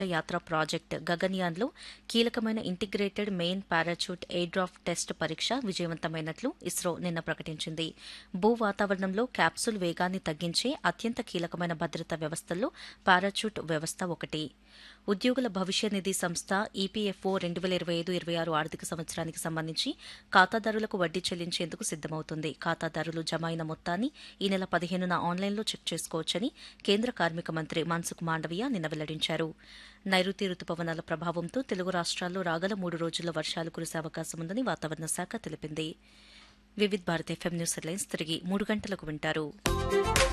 యాత్ర ప్రాజెక్ట్ గగన్యాన్లో కీలకమైన integrated main parachute airdrop test పరీక్ష విజయవంతమైనట్లు ఇస్రో నిన్న ప్రకటించింది భూ వాతావరణంలో క్యాప్సూల్ వేగాన్ని తగ్గించే అత్యంత కీలకమైన భద్రతా వ్యవస్థల్లో పారాచూట్ వ్యవస్థ ఒకటి ఉద్యోగుల భవిష్య నిధి సంస్థ ఈపీఎఫ్ఓ రెండు వేల ఇరవై ఐదు ఇరవై ఆరు ఆర్థిక సంవత్సరానికి సంబంధించి ఖాతాదారులకు వడ్డీ చెల్లించేందుకు సిద్దమవుతుంది ఖాతాదారులు జమ అయిన మొత్తాన్ని ఈ నెల పదిహేనున ఆన్లైన్లో చెక్ చేసుకోవచ్చని కేంద్ర కార్మిక మంత్రి మన్సుఖ్ మాండవీయ నిన్న వెల్లడించారు నైరుతి రుతుపవనాల ప్రభావంతో తెలుగు రాష్ట్రాల్లో రాగల మూడు రోజుల్లో వర్షాలు కురిసే అవకాశం ఉందని వాతావరణ శాఖ తెలిపింది Vividh Bharat FM news headlines తిరిగి మూడు గంటలకు వింటారు